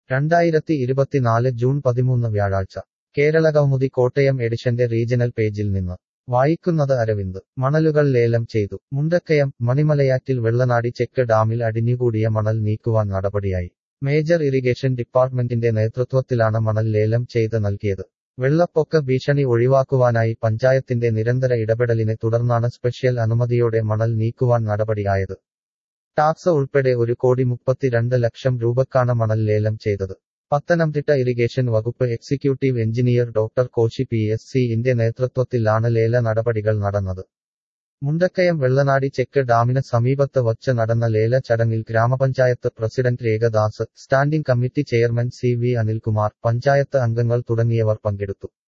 രണ്ടായിരത്തി ഇരുപത്തിനാല് ജൂൺ പതിമൂന്ന് വ്യാഴാഴ്ച കേരളകൗമുദി കോട്ടയം എഡിഷന്റെ റീജണൽ പേജിൽ നിന്ന് വായിക്കുന്നത് അരവിന്ദ് മണലുകൾ ലേലം ചെയ്തു മുണ്ടക്കയം മണിമലയാറ്റിൽ വെള്ളനാടി ചെക്ക് ഡാമിൽ അടിഞ്ഞുകൂടിയ മണൽ നീക്കുവാൻ നടപടിയായി മേജർ ഇറിഗേഷൻ ഡിപ്പാർട്ട്മെന്റിന്റെ നേതൃത്വത്തിലാണ് മണൽ ലേലം ചെയ്ത് നൽകിയത് വെള്ളപ്പൊക്ക ഭീഷണി ഒഴിവാക്കുവാനായി പഞ്ചായത്തിന്റെ നിരന്തര ഇടപെടലിനെ തുടർന്നാണ് സ്പെഷ്യൽ അനുമതിയോടെ മണൽ നീക്കുവാൻ നടപടിയായത് ടാക്സ് ഉൾപ്പെടെ ഒരു കോടി മുപ്പത്തിരണ്ട് ലക്ഷം രൂപക്കാണ് മണൽ ലേലം ചെയ്തത് പത്തനംതിട്ട ഇറിഗേഷൻ വകുപ്പ് executive engineer doctor Koshy P S സിന്റെ നേതൃത്വത്തിലാണ് ലേല നടപടികൾ നടന്നത് മുണ്ടക്കയം വെള്ളനാടി ചെക്ക് ഡാമിന് സമീപത്ത് വച്ച് നടന്ന ലേല ചടങ്ങിൽ ഗ്രാമപഞ്ചായത്ത് president Rekhadas standing committee chairman C V Anilkumar panchayat അംഗങ്ങൾ തുടങ്ങിയവർ പങ്കെടുത്തു